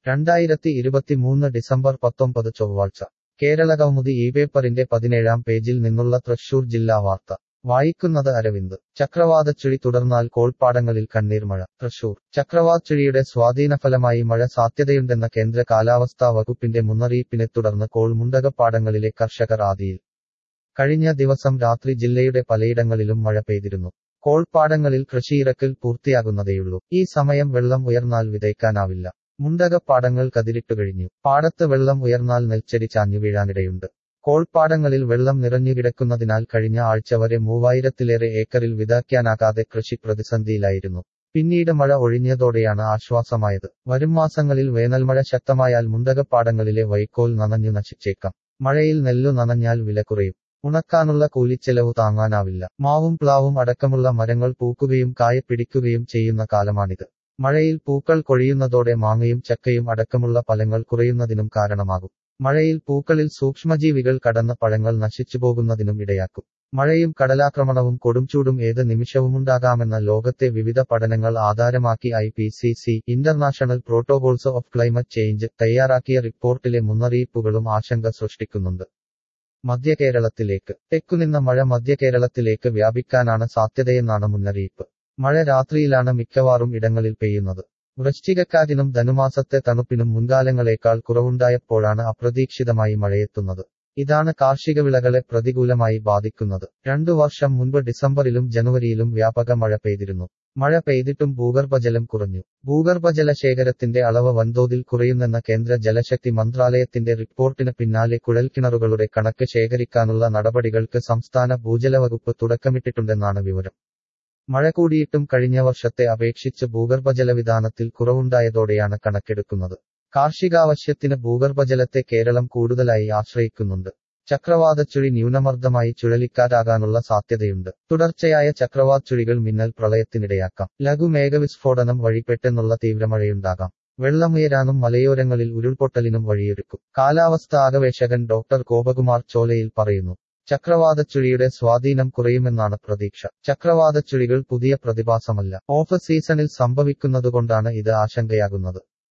രണ്ടായിരത്തി ഇരുപത്തിമൂന്ന് ഡിസംബർ പത്തൊമ്പത് ചൊവ്വാഴ്ച കേരള കൗമുദി ഈ പേപ്പറിന്റെ പതിനേഴാം പേജിൽ നിന്നുള്ള തൃശൂർ ജില്ലാ വാർത്ത വായിക്കുന്നത് അരവിന്ദ് ചക്രവാതച്ചുഴി തുടർന്നാൽ കോൾപ്പാടങ്ങളിൽ കണ്ണീർമഴ തൃശൂർ ചക്രവാതച്ചുഴിയുടെ സ്വാധീനഫലമായി മഴ സാധ്യതയുണ്ടെന്ന കേന്ദ്ര കാലാവസ്ഥാ വകുപ്പിന്റെ മുന്നറിയിപ്പിനെ തുടർന്ന് കോൾ മുണ്ടകപ്പാടങ്ങളിലെ കർഷകർ ആദിയിൽ കഴിഞ്ഞ ദിവസം രാത്രി ജില്ലയുടെ പലയിടങ്ങളിലും മഴ പെയ്തിരുന്നു കോൾപ്പാടങ്ങളിൽ കൃഷിയിറക്കൽ പൂർത്തിയാകുന്നതേയുള്ളൂ ഈ സമയം വെള്ളം ഉയർന്നാൽ വിതയ്ക്കാനാവില്ല മുണ്ടകപ്പാടങ്ങൾ കതിരിട്ടുകഴിഞ്ഞു പാടത്ത് വെള്ളം ഉയർന്നാൽ നെൽച്ചെടി ചാഞ്ഞു വീഴാനിടയുണ്ട് കോൾപ്പാടങ്ങളിൽ വെള്ളം നിറഞ്ഞുകിടക്കുന്നതിനാൽ കഴിഞ്ഞ ആഴ്ച വരെ മൂവായിരത്തിലേറെ ഏക്കറിൽ വിതയ്ക്കാനാകാതെ കൃഷി പ്രതിസന്ധിയിലായിരുന്നു പിന്നീട് മഴ ഒഴിഞ്ഞതോടെയാണ് ആശ്വാസമായത് വരും മാസങ്ങളിൽ വേനൽമഴ ശക്തമായാൽ മുണ്ടകപ്പാടങ്ങളിലെ വൈക്കോൽ നനഞ്ഞു നശിച്ചേക്കാം മഴയിൽ നെല്ലു നനഞ്ഞാൽ വില കുറയും ഉണക്കാനുള്ള കൂലിച്ചെലവ് താങ്ങാനാവില്ല മാവും പ്ലാവും അടക്കമുള്ള മരങ്ങൾ പൂക്കുകയും കായ പിടിക്കുകയും ചെയ്യുന്ന കാലമാണിത് മഴയിൽ പൂക്കൾ കൊഴിയുന്നതോടെ മാങ്ങയും ചക്കയും അടക്കമുള്ള ഫലങ്ങൾ കുറയുന്നതിനും കാരണമാകും മഴയിൽ പൂക്കളിൽ സൂക്ഷ്മജീവികൾ കടന്ന പഴങ്ങൾ നശിച്ചുപോകുന്നതിനും ഇടയാക്കും മഴയും കടലാക്രമണവും കൊടുംചൂടും ഏത് നിമിഷവുമുണ്ടാകാമെന്ന ലോകത്തെ വിവിധ പഠനങ്ങൾ ആധാരമാക്കി I P C C international protocols of climate change തയ്യാറാക്കിയ റിപ്പോർട്ടിലെ മുന്നറിയിപ്പുകളും ആശങ്ക സൃഷ്ടിക്കുന്നുണ്ട് മധ്യകേരളത്തിലേക്ക് തെക്കുനിന്ന മഴ മധ്യകേരളത്തിലേക്ക് വ്യാപിക്കാനാണ് സാധ്യതയെന്നാണ് മുന്നറിയിപ്പ് മഴ രാത്രിയിലാണ് മിക്കവാറും ഇടങ്ങളിൽ പെയ്യുന്നത് വൃശ്ചികക്കാറ്റിനും ധനുമാസത്തെ തണുപ്പിനും മുൻകാലങ്ങളേക്കാൾ കുറവുണ്ടായപ്പോഴാണ് അപ്രതീക്ഷിതമായി മഴയെത്തുന്നത് ഇതാണ് കാർഷിക വിളകളെ പ്രതികൂലമായി ബാധിക്കുന്നത് രണ്ടു വർഷം മുൻപ് ഡിസംബറിലും ജനുവരിയിലും വ്യാപക മഴ പെയ്തിരുന്നു മഴ പെയ്തിട്ടും ഭൂഗർഭജലം കുറഞ്ഞു ഭൂഗർഭജല ശേഖരത്തിന്റെ അളവ് വൻതോതിൽ കുറയുന്നെന്ന കേന്ദ്ര ജലശക്തി മന്ത്രാലയത്തിന്റെ റിപ്പോർട്ടിന് പിന്നാലെ കുഴൽക്കിണറുകളുടെ കണക്ക് ശേഖരിക്കാനുള്ള നടപടികൾക്ക് സംസ്ഥാന ഭൂജല വകുപ്പ് തുടക്കമിട്ടിട്ടുണ്ടെന്നാണ് വിവരം മഴ കൂടിയിട്ടും കഴിഞ്ഞ വർഷത്തെ അപേക്ഷിച്ച് ഭൂഗർഭജല വിധാനത്തിൽ കുറവുണ്ടായതോടെയാണ് കണക്കെടുക്കുന്നത് കാർഷികാവശ്യത്തിന് ഭൂഗർഭജലത്തെ കേരളം കൂടുതലായി ആശ്രയിക്കുന്നുണ്ട് ചക്രവാതച്ചുഴി ന്യൂനമർദ്ദമായി ചുഴലിക്കാറ്റാകാനുള്ള സാധ്യതയുണ്ട് തുടർച്ചയായ ചക്രവാതച്ചുഴികൾ മിന്നൽ പ്രളയത്തിനിടയാക്കാം ലഘുമേഘവിസ്ഫോടനം വഴി പെട്ടെന്നുള്ള തീവ്രമഴയുണ്ടാകാം വെള്ളമുയരാനും മലയോരങ്ങളിൽ ഉരുൾപൊട്ടലിനും വഴിയൊരുക്കും കാലാവസ്ഥ ആഗവേഷകൻ ഡോക്ടർ ഗോപകുമാർ ചോലയിൽ പറയുന്നു ചക്രവാതച്ചുഴിയുടെ സ്വാധീനം കുറയുമെന്നാണ് പ്രതീക്ഷ ചക്രവാതച്ചുഴികൾ പുതിയ പ്രതിഭാസമല്ല ഓഫ് സീസണിൽ സംഭവിക്കുന്നതുകൊണ്ടാണ് ഇത് ആശങ്കയാകുന്നത്